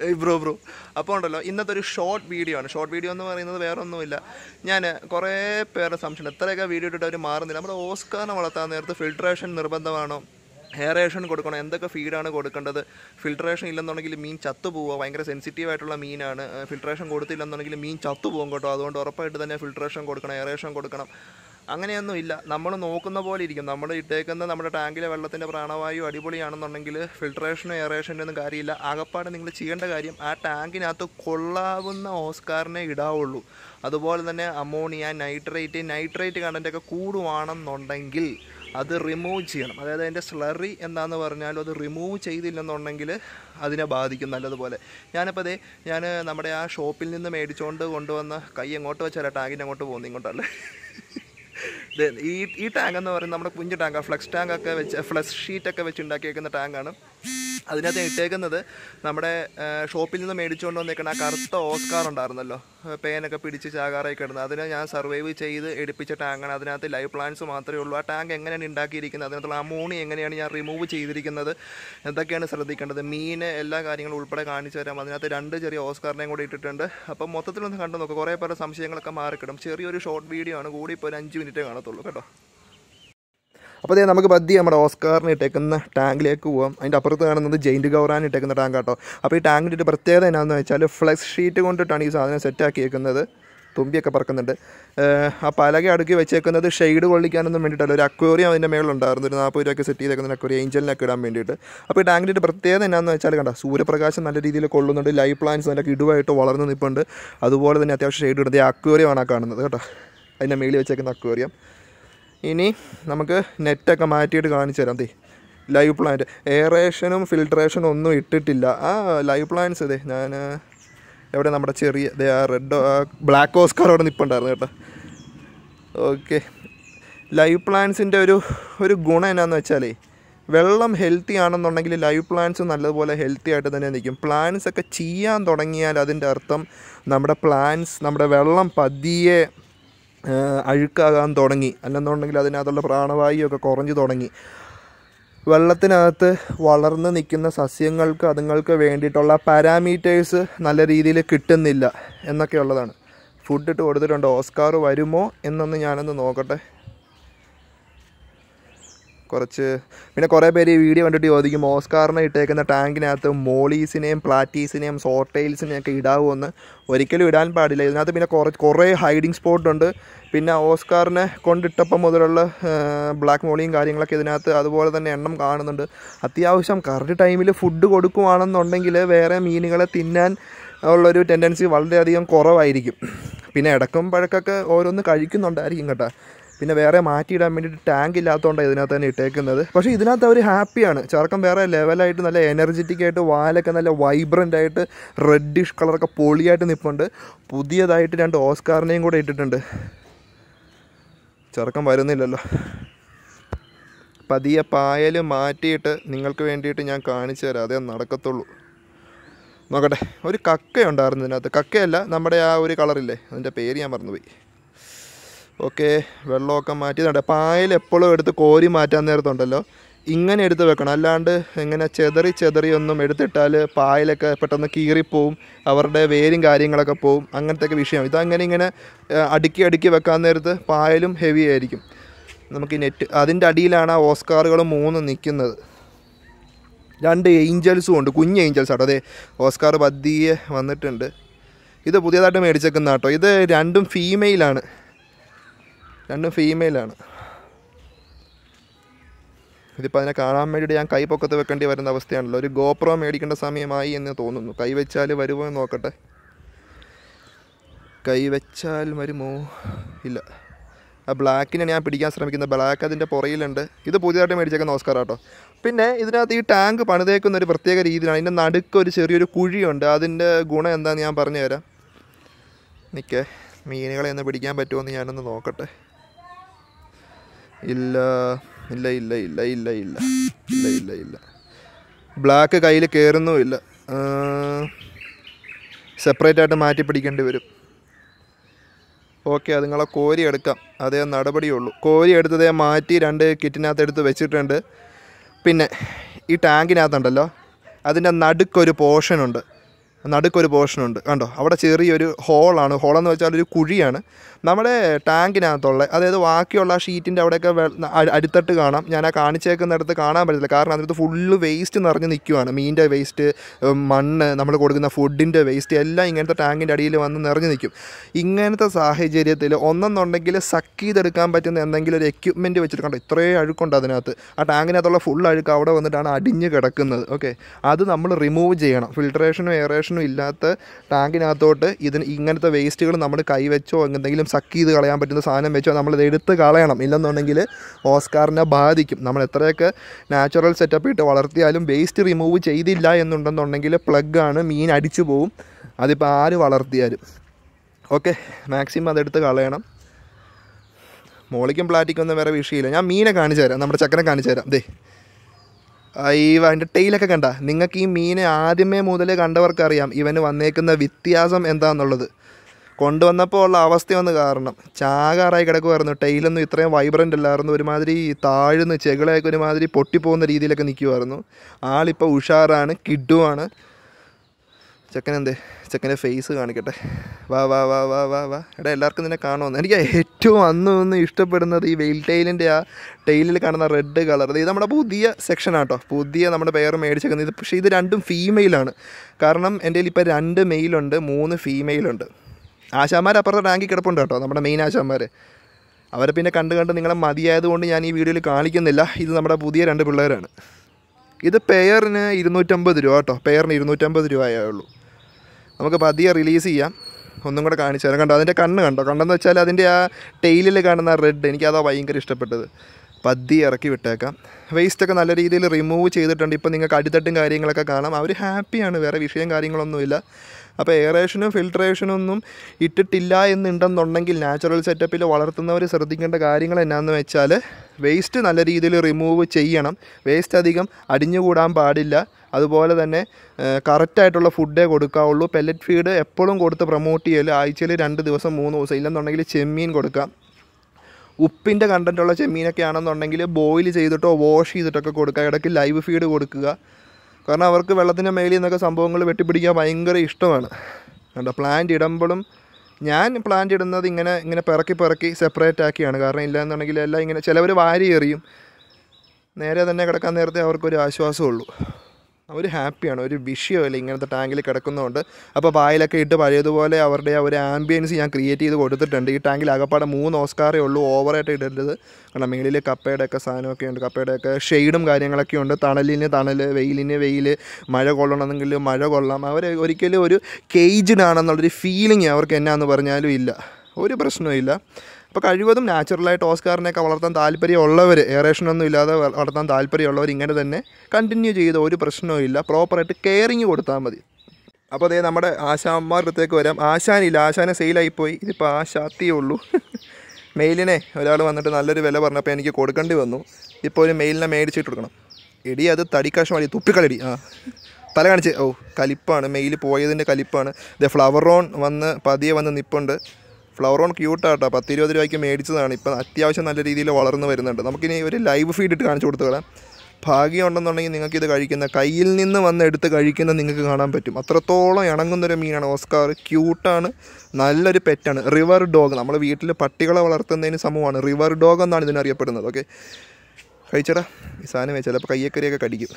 bro bro അപ്പോൾ ഉണ്ടല്ലോ ഇന്നത്തെ ഒരു ഷോർട്ട് വീഡിയോ ആണ് ഷോർട്ട് വീഡിയോ എന്ന് പറയുന്നത് വേറെ ഒന്നുമില്ല ഞാൻ കുറേ പേരുടെ സംശയം എത്രയൊക്കെ വീഡിയോ ഇട്ടിട്ട് അവർ മാറുന്നില്ല നമ്മുടെ ഓസ്കാറിനെ വളർത്താൻ നേരത്ത് ഫിൽട്രേഷൻ നിർബന്ധമാണോ എയറേഷൻ കൊടുക്കണം എന്തൊക്കെ ഫീഡാണ് കൊടുക്കേണ്ടത് ഫിൽട്രേഷൻ ഇല്ലെന്നുണ്ടെങ്കിൽ മീൻ ചത്തുപോവുക ഭയങ്കര സെൻസിറ്റീവ് ആയിട്ടുള്ള മീനാണ് ഫിൽട്രേഷൻ കൊടുത്തില്ലെന്നുണ്ടെങ്കിൽ മീൻ ചത്തുപോകും കേട്ടോ അതുകൊണ്ട് ഉറപ്പായിട്ട് തന്നെ ഫിൽട്രേഷൻ കൊടുക്കണം എയറേഷൻ കൊടുക്കണം അങ്ങനെയൊന്നും ഇല്ല നമ്മൾ നോക്കുന്ന പോലെ ഇരിക്കും നമ്മൾ ഇട്ടേക്കുന്ന നമ്മുടെ ടാങ്കിലെ വെള്ളത്തിൻ്റെ പ്രാണവായു അടിപൊളിയാണെന്നുണ്ടെങ്കിൽ ഫിൽട്രേഷനോ എയറേഷനോ ഒന്നും കാര്യമില്ല ആകപ്പാടെ നിങ്ങൾ ചെയ്യേണ്ട കാര്യം ആ ടാങ്കിനകത്ത് കൊള്ളാവുന്ന ഓസ്കാറിനെ ഇടാവുള്ളൂ അതുപോലെ തന്നെ അമോണിയ നൈട്രേറ്റ് നൈട്രേറ്റ് കണ്ടൻ്റൊക്കെ കൂടുവാണെന്നുണ്ടെങ്കിൽ അത് റിമൂവ് ചെയ്യണം അതായത് അതിൻ്റെ സ്ലറി എന്താന്ന് പറഞ്ഞാലും അത് റിമൂവ് ചെയ്തില്ലെന്നുണ്ടെങ്കിൽ അതിനെ ബാധിക്കും നല്ലതുപോലെ ഞാനിപ്പോൾ അതേ ഞാൻ നമ്മുടെ ആ ഷോപ്പിൽ നിന്ന് മേടിച്ചുകൊണ്ട് കൊണ്ടുവന്ന കൈ എങ്ങോട്ട് വെച്ചാൽ ടാങ്കിൻ്റെ അങ്ങോട്ട് പോകുന്നു ഇങ്ങോട്ടല്ലേ ഇത് ഈ ഈ ടാങ്ക് എന്ന് പറയുന്നത് നമ്മുടെ കുഞ്ഞു ടാങ്കാണ് ഫ്ലക്സ് ടാങ്ക് ഒക്കെ വെച്ച് ഫ്ലക്സ് ഷീറ്റ് ഒക്കെ വെച്ച് ഉണ്ടാക്കിയേക്കുന്ന ടാങ്കാണ് അതിനകത്ത് ഇട്ടേക്കുന്നത് നമ്മുടെ ആ, ഷോപ്പിൽ നിന്ന് മേടിച്ചുകൊണ്ട് വന്നേക്കുന്ന ആ കറുത്ത ഓസ്കാർ ഉണ്ടായിരുന്നല്ലോ ആ, പേനൊക്കെ പിടിച്ച് ചാകാറായി കിടന്നത് അതിനെ ഞാൻ സർവൈവ് ചെയ്ത് എടുപ്പിച്ച ടാങ്കാണ് അതിനകത്ത് ലൈവ് പ്ലാന്റ്സ് മാത്രമേ ഉള്ളൂ ആ ടാങ്ക് എങ്ങനെയാണ് ഉണ്ടാക്കിയിരിക്കുന്നത് അതിനകത്തുള്ള അമോണി എങ്ങനെയാണ് ഞാൻ റിമൂവ് ചെയ്തിരിക്കുന്നത് എന്തൊക്കെയാണ് ശ്രദ്ധിക്കേണ്ടത് മീൻ എല്ലാ കാര്യങ്ങളും ഉൾപ്പെടെ കാണിച്ചു തരാം അതിനകത്ത് രണ്ട് ചെറിയ ഓസ്കാറിനെയും കൂടി ഇട്ടിട്ടുണ്ട് അപ്പം മൊത്തത്തിലൊന്ന് കണ്ടു നോക്കുക കുറേ പേരുടെ സംശയങ്ങളൊക്കെ മാറിക്കിടും ചെറിയൊരു ഷോർട്ട് വീഡിയോ ആണ് കൂടി ഇപ്പോൾ ഒരു അഞ്ച് മിനിറ്റേ കാണത്തുള്ളൂ കേട്ടോ അപ്പോൾ അതേ നമുക്ക് പതി നമ്മുടെ ഓസ്കാറിന് ഇട്ടേക്കുന്ന ടാങ്കിലേക്ക് പോവാം അതിൻ്റെ അപ്പുറത്ത് കാണുന്നത് ജെയിൻറ്റ് ഗൗറാൻ ഇട്ടേക്കുന്ന ടാങ്ക് കേട്ടോ അപ്പോൾ ഈ ടാങ്കിൻ്റെ ഒരു പ്രത്യേകത എന്നാന്ന് വെച്ചാൽ ഫ്ലെക്സ് ഷീറ്റ് കൊണ്ടിട്ടാണ് ഈ സാധനം സെറ്റാക്കിയേക്കുന്നത് തുമ്പിയൊക്കെ പറക്കുന്നുണ്ട് ഏഹ് ആ പലക അടുക്കി വെച്ചേക്കുന്നത് ഷെയ്ഡ് കൊള്ളിക്കാനൊന്നും വേണ്ടിയിട്ടല്ല ഒരു അക്വേറിയം അതിൻ്റെ മേളുണ്ടായിരുന്നു ഒരു നാൽപ്പത് രൂപയ്ക്ക് സെറ്റ് ചെയ്തേക്കുന്ന അക്വേറിയം ഏഞ്ചലിനൊക്കെ ഇടാൻ വേണ്ടിയിട്ട് അപ്പോൾ ഈ ടാങ്കിൻ്റെ ഒരു പ്രത്യേകത എന്നാന്ന് വെച്ചാൽ കണ്ട സൂര്യപ്രകാശം നല്ല രീതിയിൽ കൊള്ളുന്നുണ്ട് ലൈവ് പ്ലാന്റ്സ് നല്ല ഇടുവായിട്ട് വളർന്ന് നിൽപ്പുണ്ട് അതുപോലെ തന്നെ അത്യാവശ്യം ഷെയ്ഡ് ഇടുന്നത് ഈ അക്വേറിയമാണ് ആ കാണുന്നത് കേട്ടോ അതിൻ്റെ മേളിൽ വെച്ചേക്കുന്ന അക്വേറിയം ഇനി നമുക്ക് നെറ്റൊക്കെ മാറ്റിയിട്ട് കാണിച്ചു തരാം ദേ ലൈവ് പ്ലാന്റ് എയറേഷനും ഫിൽട്രേഷനും ഒന്നും ഇട്ടിട്ടില്ല ആ ലൈവ് പ്ലാന്റ്സ് ഇതേ ഞാൻ എവിടെ നമ്മുടെ ചെറിയ ദേ ആ റെഡ് ബ്ലാക്ക് ഓസ്കാർ അവിടെ നിൽപ്പുണ്ടായിരുന്നു കേട്ടോ ഓക്കെ ലൈവ് പ്ലാന്റ്സിൻ്റെ ഒരു ഒരു ഗുണം എന്നാന്ന് വെച്ചാലേ വെള്ളം ഹെൽത്തി ആണെന്നുണ്ടെങ്കിൽ ലൈവ് പ്ലാന്റ്സ് നല്ലതുപോലെ ഹെൽത്തി ആയിട്ട് തന്നെ നിൽക്കും പ്ലാന്റ്സ് ഒക്കെ ചെയ്യാൻ തുടങ്ങിയാൽ അതിൻ്റെ അർത്ഥം നമ്മുടെ പ്ലാന്റ്സ് നമ്മുടെ വെള്ളം പതിയെ ആ, അഴുക്കാകാൻ തുടങ്ങി അല്ലെന്നുണ്ടെങ്കിൽ അതിനകത്തുള്ള പ്രാണവായു ഒക്കെ കുറഞ്ഞു തുടങ്ങി വെള്ളത്തിനകത്ത് വളർന്ന് നിൽക്കുന്ന സസ്യങ്ങൾക്ക് അതുങ്ങൾക്ക് വേണ്ടിയിട്ടുള്ള പാരാമീറ്റേഴ്സ് നല്ല രീതിയിൽ കിട്ടുന്നില്ല എന്നൊക്കെ ഉള്ളതാണ് ഫുഡ് ഇട്ട് കൊടുത്തിട്ടുണ്ട് ഓസ്കാർ വരുമോ എന്നൊന്ന് ഞാനൊന്ന് നോക്കട്ടെ കുറച്ച് പിന്നെ കുറേ പേര് ഈ വീഡിയോ കണ്ടിട്ട് ചോദിക്കും ഓസ്കാറിനെ ഇട്ടേക്കുന്ന ടാങ്കിനകത്ത് മോളീസിനെയും പ്ലാറ്റീസിനെയും സോർട്ടെയിൽസിനെയും ഒക്കെ ഇടാവുമെന്ന് ഒരിക്കലും ഇടാൻ പാടില്ല ഇതിനകത്ത് പിന്നെ കുറേ കുറേ ഹൈഡിങ് സ്പോട്ട് ഉണ്ട് പിന്നെ ഓസ്കാറിനെ കൊണ്ടിട്ടപ്പം മുതലുള്ള ബ്ലാക്ക് മോളിയും കാര്യങ്ങളൊക്കെ ഇതിനകത്ത് അതുപോലെ തന്നെ എണ്ണം കാണുന്നുണ്ട് അത്യാവശ്യം കറക്റ്റ് ടൈമിൽ ഫുഡ് കൊടുക്കുവാണെന്നുണ്ടെങ്കിൽ വേറെ മീനുകളെ തിന്നാൻ ഉള്ളൊരു ടെൻഡൻസി വളരെയധികം കുറവായിരിക്കും പിന്നെ ഇടക്കും പഴക്കൊക്കെ ഓരോന്ന് കഴിക്കുന്നുണ്ടായിരിക്കും കേട്ടോ പിന്നെ വേറെ മാറ്റിയിടാൻ വേണ്ടിയിട്ട് ടാങ്ക് ഇല്ലാത്തതുകൊണ്ടാണ് ഇതിനകത്ത് തന്നെ ഇട്ടേക്കുന്നത് പക്ഷേ ഇതിനകത്ത് അവർ ഹാപ്പിയാണ് ചെറുക്കം വേറെ ലെവലായിട്ട് നല്ല എനർജറ്റിക് ആയിട്ട് വാലൊക്കെ നല്ല വൈബ്രൻ്റ് ആയിട്ട് റെഡിഷ് കളറൊക്കെ പൊളിയായിട്ട് നിൽപ്പുണ്ട് പുതിയതായിട്ട് രണ്ട് ഓസ്കാറിനെയും കൂടെ ഇട്ടിട്ടുണ്ട് ചെറുക്കം വരുന്നില്ലല്ലോ പതിയെ പായൽ മാറ്റിയിട്ട് നിങ്ങൾക്ക് വേണ്ടിയിട്ട് ഞാൻ കാണിച്ചു തരാം അതേ നടക്കത്തുള്ളൂ നോക്കട്ടെ ഒരു കക്കയുണ്ടായിരുന്നു ഇതിനകത്ത് കക്കയല്ല നമ്മുടെ ആ ഒരു കളറില്ലേ അതിൻ്റെ പേര് ഞാൻ മറന്നുപോയി ഓക്കെ വെള്ളമൊക്കെ മാറ്റി നട പായൽ എപ്പോഴും എടുത്ത് കോരി മാറ്റാൻ നേരത്തുണ്ടല്ലോ ഇങ്ങനെ എടുത്ത് വെക്കണം അല്ലാണ്ട് ഇങ്ങനെ ചെതറി ചെതറി ഒന്നും എടുത്തിട്ടാൽ പായലൊക്കെ പെട്ടെന്ന് കീറിപ്പോവും അവരുടെ വേരും കാര്യങ്ങളൊക്കെ പോവും അങ്ങനത്തെ ഒക്കെ വിഷയം ഇതങ്ങനെ ഇങ്ങനെ ആ, അടുക്കി അടുക്കി വെക്കാൻ നേരത്ത് പായലും ഹെവി ആയിരിക്കും നമുക്ക് ഈ നെറ്റ് അതിൻ്റെ അടിയിലാണ് ആ ഓസ്കാറുകൾ മൂന്ന് നിൽക്കുന്നത് രണ്ട് ഏഞ്ചൽസും ഉണ്ട് കുഞ്ഞ് ഏഞ്ചൽസ് ആട്ടോ അതെ ഓസ്കാർ പതിയെ വന്നിട്ടുണ്ട് ഇത് പുതിയതായിട്ട് മേടിച്ചേക്കുന്ന കേട്ടോ ഇത് രണ്ടും ഫീമെയിലാണ് രണ്ടും ഫീമെയിലാണ് ഇതിപ്പോൾ അതിനെ കാണാൻ വേണ്ടിയിട്ട് ഞാൻ കൈ പൊക്കത്ത് വെക്കേണ്ടി വരുന്ന അവസ്ഥയാണല്ലോ ഒരു ഗോപ്രോ മേടിക്കേണ്ട സമയമായി എന്ന് തോന്നുന്നു കൈ വെച്ചാൽ വരുമോ എന്ന് നോക്കട്ടെ കൈ വെച്ചാൽ വരുമോ ഇല്ല ആ ബ്ലാക്കിനെ ഞാൻ പിടിക്കാൻ ശ്രമിക്കുന്നത് ബ്ലാക്ക് അതിൻ്റെ പുറയിലുണ്ട് ഇത് പുതിയതായിട്ട് മേടിച്ചേക്കുന്ന ഓസ്കാർ കേട്ടോ പിന്നെ ഇതിനകത്ത് ഈ ടാങ്ക് പണിതേക്കുന്ന ഒരു പ്രത്യേക രീതിയിലാണ് അതിൻ്റെ നടുക്ക് ഒരു ചെറിയൊരു കുഴിയുണ്ട് അതിൻ്റെ ഗുണം എന്താണെന്ന് ഞാൻ പറഞ്ഞു തരാം നിൽക്കേ മീനുകളെ ഒന്ന് പിടിക്കാൻ പറ്റുമോ എന്ന് ഞാനൊന്ന് നോക്കട്ടെ ഇല്ല ഇല്ല ഇല്ല ഇല്ല ഇല്ല ഇല്ല ഇല്ല ഇല്ല ഇല്ല ബ്ലാക്ക് കയ്യിൽ കയറുന്നുമില്ല സെപ്പറേറ്റ് ആയിട്ട് മാറ്റി പിടിക്കേണ്ടി വരും ഓക്കെ അത് നിങ്ങളെ കോരി എടുക്കാം അതേ നടപടിയുള്ളൂ കോരി എടുത്തതേ മാറ്റി രണ്ട് കിറ്റിനകത്ത് എടുത്ത് വെച്ചിട്ടുണ്ട് പിന്നെ ഈ ടാങ്കിനകത്തുണ്ടല്ലോ അതിൻ്റെ നടുക്കൊരു പോർഷനുണ്ട് നടുക്കൊരു പോർഷനുണ്ട് കണ്ടോ അവിടെ ചെറിയൊരു ഹോളാണ് ഹോളെന്ന് വെച്ചാൽ ഒരു കുഴിയാണ് നമ്മുടെ ടാങ്കിനകത്തുള്ള അതായത് ബാക്കിയുള്ള ആ ഷീറ്റിൻ്റെ അവിടെയൊക്കെ വെ- അ- അടിത്തട്ട് കാണാം ഞാൻ ആ കാണിച്ചേക്കുന്നിടത്ത് കാണാൻ പറ്റത്തില്ല കാരണം അതിനകത്ത് ഫുള്ള് വേസ്റ്റ് നിറഞ്ഞ് നിൽക്കുവാണ് മീനിൻ്റെ വേസ്റ്റ് മണ്ണ് നമ്മൾ കൊടുക്കുന്ന ഫുഡിൻ്റെ വേസ്റ്റ് എല്ലാം ഇങ്ങനത്തെ ടാങ്കിൻ്റെ അടിയിൽ വന്ന് നിറഞ്ഞ് നിൽക്കും ഇങ്ങനത്തെ സാഹചര്യത്തിൽ ഒന്നെന്നുണ്ടെങ്കിൽ സക്ക് ചെയ്തെടുക്കാൻ പറ്റുന്ന എന്തെങ്കിലും ഒരു എക്യുപ്മെൻറ്റ് വെച്ചിട്ട് കണ്ടോ ഇത്രയും അഴുക്കുണ്ട് അതിനകത്ത് ആ ടാങ്കിനകത്തുള്ള ഫുൾ അഴുക്ക് അവിടെ വന്നിട്ടാണ് അടിഞ്ഞ് കിടക്കുന്നത് ഓക്കെ അത് നമ്മൾ റിമൂവ് ചെയ്യണം ഫിൽട്രേഷനും എയറേഷനും ഇല്ലാത്ത ടാങ്കിനകത്തോട്ട് ഇതിന് ഇങ്ങനത്തെ വേസ്റ്റുകൾ നമ്മൾ കൈവച്ചോ എന്തെങ്കിലും സക്ക് ചെയ്ത് കളയാൻ പറ്റുന്ന സാധനം വെച്ചോ നമ്മളിത് എടുത്ത് കളയണം ഇല്ലെന്നുണ്ടെങ്കിൽ ഓസ്കാറിനെ ബാധിക്കും നമ്മൾ എത്രയൊക്കെ നാച്ചുറൽ സെറ്റപ്പ് ഇട്ട് വളർത്തിയാലും വേസ്റ്റ് റിമൂവ് ചെയ്തില്ല എന്നുണ്ടെന്നുണ്ടെങ്കിൽ പ്ലഗാണ് മീൻ അടിച്ചു പോവും അതിപ്പോൾ ആര് വളർത്തിയാലും ഓക്കെ മാക്സിമം അതെടുത്ത് കളയണം മോളിക്കും പ്ലാറ്റിക്കും ഒന്നും വേറെ വിഷയമില്ല ഞാൻ മീനെ കാണിച്ചു തരാം നമ്മുടെ ചക്കനെ കാണിച്ചു തരാം ദേ അയ്യോ അതിൻ്റെ ടെയിലൊക്കെ കണ്ട നിങ്ങൾക്ക് ഈ മീനെ ആദ്യമേ മുതലേ കണ്ടവർക്കറിയാം ഇവന് വന്നേക്കുന്ന വ്യത്യാസം എന്താണെന്നുള്ളത് കൊണ്ടുവന്നപ്പോൾ ഉള്ള അവസ്ഥയൊന്ന് കാരണം ചാകാറായി കിടക്കുമായിരുന്നു ടെയിലൊന്നും ഇത്രയും വൈബ്രൻ്റ് അല്ലായിരുന്നു ഒരുമാതിരി താഴ്ന്ന് ചെകിളയൊക്കെ ഒരുമാതിരി പൊട്ടിപ്പോകുന്ന രീതിയിലൊക്കെ നിൽക്കുമായിരുന്നു ആളിപ്പോൾ ഉഷാറാണ് കിഡുവാണ് ചെക്കൻ എന്തേ ചെക്കൻ്റെ ഫേസ് കാണിക്കട്ടെ വാ വാ വാ വാ വാ വാ എടാ എല്ലാവർക്കും നിന്നെ കാണുമെന്ന് എനിക്ക് ഏറ്റവും അന്ന് ഒന്ന് ഇഷ്ടപ്പെടുന്നത് ഈ വെയിൽ ടൈലിൻ്റെ ആ ടൈലിൽ കാണുന്ന റെഡ് കളർ ഇത് നമ്മുടെ പുതിയ സെക്ഷനാണ് കേട്ടോ പുതിയ നമ്മുടെ പേര് മേടിച്ചേക്കുന്നത് ഇത് പക്ഷേ ഇത് രണ്ടും ഫീമെയിലാണ് കാരണം എൻ്റെ കയ്യിൽ ഇപ്പോൾ രണ്ട് മെയിലുണ്ട് മൂന്ന് ഫീമെയിലുണ്ട് ആശാന്മാർ അപ്പുറത്തെ ടാങ്കിൽ കിടപ്പുണ്ട് കേട്ടോ നമ്മുടെ മെയിൻ ആശാന്മാർ അവരെ പിന്നെ കണ്ട് കണ്ട് നിങ്ങളെ മതിയായതുകൊണ്ട് ഞാൻ ഈ വീഡിയോയിൽ കാണിക്കുന്നില്ല ഇത് നമ്മുടെ പുതിയ രണ്ട് പിള്ളേരാണ് ഇത് പെയറിന് ഇരുന്നൂറ്റമ്പത് രൂപ കേട്ടോ പെയറിന് ഇരുന്നൂറ്റമ്പത് രൂപയേ ഉള്ളൂ നമുക്ക് പതിയെ റിലീസ് ചെയ്യാം ഒന്നും കൂടെ കാണിച്ചു തരാം കണ്ടോ അതിൻ്റെ കണ്ണ് കണ്ടോ കണ്ടെന്ന് വെച്ചാൽ അതിൻ്റെ ആ ടെയിലിൽ കാണുന്ന റെഡ് എനിക്കതാ ഭയങ്കര ഇഷ്ടപ്പെട്ടത് പതിയെ ഇറക്കി വിട്ടേക്കാം വേസ്റ്റൊക്കെ നല്ല രീതിയിൽ റിമൂവ് ചെയ്തിട്ടുണ്ട് ഇപ്പോൾ നിങ്ങൾക്ക് അടിത്തട്ടും കാര്യങ്ങളൊക്കെ കാണാം അവർ ഹാപ്പിയാണ് വേറെ വിഷയം കാര്യങ്ങളൊന്നുമില്ല അപ്പോൾ എയറേഷനും ഫിൽട്രേഷനും ഒന്നും ഇട്ടിട്ടില്ല എന്നുണ്ടെന്നുണ്ടെങ്കിൽ നാച്ചുറൽ സെറ്റപ്പിൽ വളർത്തുന്നവർ ശ്രദ്ധിക്കേണ്ട കാര്യങ്ങൾ എന്നാന്ന് വെച്ചാൽ വേസ്റ്റ് നല്ല രീതിയിൽ റിമൂവ് ചെയ്യണം വേസ്റ്റ് അധികം അടിഞ്ഞുകൂടാൻ പാടില്ല അതുപോലെ തന്നെ കറക്റ്റായിട്ടുള്ള ഫുഡേ കൊടുക്കാവുള്ളൂ പെല്ലറ്റ് ഫീഡ് എപ്പോഴും കൊടുത്ത് പ്രൊമോട്ട് ചെയ്യൽ ആഴ്ചയിൽ രണ്ട് ദിവസം മൂന്ന് ദിവസം ഇല്ലെന്നുണ്ടെങ്കിൽ ചെമ്മീൻ കൊടുക്കാം ഉപ്പിൻ്റെ കണ്ടൻറ്റുള്ള ചെമ്മീനൊക്കെ ആണെന്നുണ്ടെങ്കിൽ ബോയിൽ ചെയ്തിട്ടോ വാഷ് ചെയ്തിട്ടൊക്കെ കൊടുക്കുക ഇടയ്ക്ക് ലൈവ് ഫീഡ് കൊടുക്കുക കാരണം അവർക്ക് വെള്ളത്തിൻ്റെ മേലിൽ നിന്നൊക്കെ സംഭവങ്ങൾ വെട്ടിപ്പിടിക്കാൻ ഭയങ്കര ഇഷ്ടമാണ് കണ്ടോ പ്ലാന്റ് ഇടുമ്പോഴും ഞാൻ പ്ലാന്റ് ഇടുന്നത് ഇങ്ങനെ ഇങ്ങനെ പിറക്കി പിറക്കി സെപ്പറേറ്റ് ആക്കിയാണ് കാരണം ഇല്ലയെന്നുണ്ടെങ്കിൽ എല്ലാം ഇങ്ങനെ ചിലവർ വാരി എറിയും നേരെ തന്നെ കിടക്കാൻ നേരത്തെ അവർക്കൊരു ആശ്വാസമുള്ളൂ അവർ ഹാപ്പിയാണ് ഒരു വിഷയമില്ല ഇങ്ങനത്തെ ടാങ്കിൽ കിടക്കുന്നതുകൊണ്ട് അപ്പോൾ പായലൊക്കെ ഇട്ട് പഴയതുപോലെ അവരുടെ ആ ഒരു ആംബിയൻസ് ഞാൻ ക്രിയേറ്റ് ചെയ്ത് കൊടുത്തിട്ടുണ്ട് ഈ ടാങ്കിൽ അകപ്പാടെ മൂന്ന് ഓസ്കാറേ ഉള്ളൂ ഓവറായിട്ട് ഇടരുത് കാരണം മേളിൽ കപ്പയുടെ ഒക്കെ സാധനമൊക്കെ ഉണ്ട് കപ്പയുടെ ഒക്കെ ഷെയ്ഡും കാര്യങ്ങളൊക്കെ ഉണ്ട് തണലിന് തണൽ വെയിലിന് വെയിൽ മഴ കൊള്ളണമെങ്കിൽ മഴ കൊള്ളാം അവർ ഒരിക്കലും ഒരു കേജ്ഡ് ആണെന്നുള്ളൊരു ഫീലിംഗ് അവർക്ക് എന്നാന്ന് പറഞ്ഞാലും ഇല്ല ഒരു പ്രശ്നവും ഇല്ല അപ്പോൾ കഴിവതും നാച്ചുറലായിട്ട് ഓസ്കാറിനെയൊക്കെ വളർത്താൻ താല്പര്യമുള്ളവർ എയറേഷനൊന്നും ഇല്ലാതെ വ- വളർത്താൻ താല്പര്യമുള്ളവർ ഇങ്ങനെ തന്നെ കണ്ടിന്യൂ ചെയ്ത് ഒരു പ്രശ്നവും ഇല്ല പ്രോപ്പറായിട്ട് കെയറിങ് കൊടുത്താൽ മതി അപ്പോൾ അതേ നമ്മുടെ ആശാന്മാരുടെ അടുത്തേക്ക് വരാം ആശാനില്ല ആശാനെ സെയിലായിപ്പോയി ഇതിപ്പോൾ ആശാത്തിയേ ഉള്ളൂ മെയിലിനെ ഒരാൾ വന്നിട്ട് നല്ലൊരു വില പറഞ്ഞപ്പോൾ എനിക്ക് കൊടുക്കേണ്ടി വന്നു ഇപ്പോൾ ഒരു മെയിലിനെ മേടിച്ചിട്ട് കൊടുക്കണം എടി അത് തടിക്കാശം മതി തുപ്പിക്കളടി ആ തല കാണിച്ച് ഓ കലിപ്പാണ് മെയിൽ പോയതിൻ്റെ കലിപ്പാണ് ഇത് ഫ്ലവർ റോൺ വന്ന് പതിയെ വന്ന് നിപ്പുണ്ട് ഫ്ലവർ ഓൺ ക്യൂട്ടാട്ടോ പത്ത് ഇരുപത് രൂപയ്ക്ക് മേടിച്ചതാണ് ഇപ്പം അത്യാവശ്യം നല്ല രീതിയിൽ വളർന്നു വരുന്നുണ്ട് നമുക്കിനി ഒരു ലൈവ് ഫീഡ് ഇട്ട് കാണിച്ചു കൊടുത്തു കളയാം ഭാഗ്യം ഉണ്ടെന്നുണ്ടെങ്കിൽ നിങ്ങൾക്ക് ഇത് കഴിക്കുന്ന കയ്യിൽ നിന്ന് വന്ന് എടുത്ത് കഴിക്കുന്ന നിങ്ങൾക്ക് കാണാൻ പറ്റും അത്രത്തോളം ഇണങ്ങുന്നൊരു മീനാണ് ഓസ്കാർ ക്യൂട്ടാണ് നല്ലൊരു പെറ്റാണ് റിവർ ഡോഗ് നമ്മൾ വീട്ടിൽ പട്ടികളെ വളർത്തുന്നതിന് സമൂഹമാണ് റിവർ ഡോഗ് എന്നാണ് ഇതിനറിയപ്പെടുന്നത് ഓക്കെ കഴിച്ചടാ ഈ സാധനം ചിലപ്പോൾ കയ്യക്കറിയൊക്കെ കടിക്കും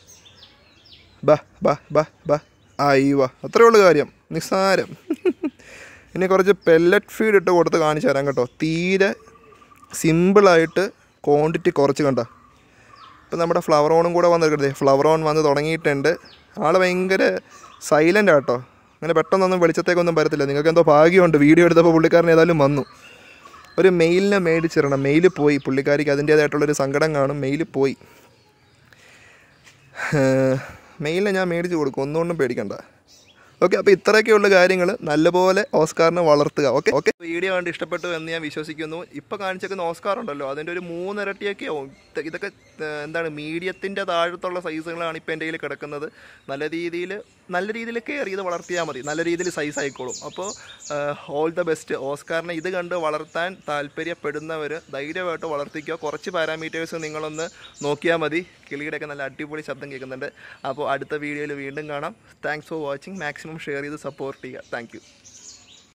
ബാ ബാ ബാ ബാ അയ്യോ അത്രേ ഉള്ളൂ കാര്യം നിസ്സാരം ഇനി കുറച്ച് പെല്ലറ്റ് ഫീഡ് ഇട്ട് കൊടുത്ത് കാണിച്ചു തരാം കേട്ടോ തീരെ സിമ്പിളായിട്ട് ക്വാണ്ടിറ്റി കുറച്ച് കണ്ട ഇപ്പം നമ്മുടെ ഫ്ലവർ ഓണും കൂടെ വന്നിരിക്കട്ടെ ഫ്ലവർ ഓൺ വന്ന് തുടങ്ങിയിട്ടുണ്ട് ആൾ ഭയങ്കര സൈലൻ്റ് ആട്ടോ അങ്ങനെ പെട്ടെന്നൊന്നും വെളിച്ചത്തേക്കൊന്നും വരത്തില്ല നിങ്ങൾക്ക് എന്തോ ഭാഗ്യമുണ്ട് വീഡിയോ എടുത്തപ്പോൾ പുള്ളിക്കാരൻ ഏതായാലും വന്നു ഒരു മെയിലിനെ മേടിച്ചിടണം മെയിൽ പോയി പുള്ളിക്കാരിക്ക് അതിൻ്റേതായിട്ടുള്ളൊരു സങ്കടം കാണും മെയിൽ പോയി മെയിലിനെ ഞാൻ മേടിച്ച് കൊടുക്കും ഒന്നുകൊണ്ടും പേടിക്കണ്ട ഓക്കെ അപ്പോൾ ഇത്രയൊക്കെയുള്ള കാര്യങ്ങൾ നല്ലപോലെ ഓസ്കാറിനെ വളർത്തുക ഓക്കെ ഓക്കെ വീഡിയോ കണ്ട് ഇഷ്ടപ്പെട്ടു എന്ന് ഞാൻ വിശ്വസിക്കുന്നു ഇപ്പോൾ കാണിച്ചേക്കുന്ന ഓസ്കാർ ഉണ്ടല്ലോ അതിൻ്റെ ഒരു മൂന്നിരട്ടിയൊക്കെ ആവും ഇത് ഇതൊക്കെ ഏഹ്, എന്താണ് മീഡിയത്തിൻ്റെ താഴത്തുള്ള സൈസുകളാണ് ഇപ്പോൾ എൻ്റെ കയ്യിൽ കിടക്കുന്നത് നല്ല രീതിയിൽ നല്ല രീതിയിൽ കെയർ ചെയ്ത് വളർത്തിയാൽ മതി നല്ല രീതിയിൽ സൈസ് ആയിക്കോളും അപ്പോൾ ഓൾ ദ ബെസ്റ്റ് ഓസ്കാറിനെ ഇത് കണ്ട് വളർത്താൻ താല്പര്യപ്പെടുന്നവർ ധൈര്യമായിട്ട് വളർത്തിക്കോ കുറച്ച് പാരാമീറ്റേഴ്സ് നിങ്ങളൊന്ന് നോക്കിയാൽ മതി കിളിയുടെയൊക്കെ നല്ല അടിപൊളി ശബ്ദം കേൾക്കുന്നുണ്ട് അപ്പോൾ അടുത്ത വീഡിയോയിൽ വീണ്ടും കാണാം thanks for watching maximum maximum share ചെയ്ത് സപ്പോർട്ട് ചെയ്യുക താങ്ക്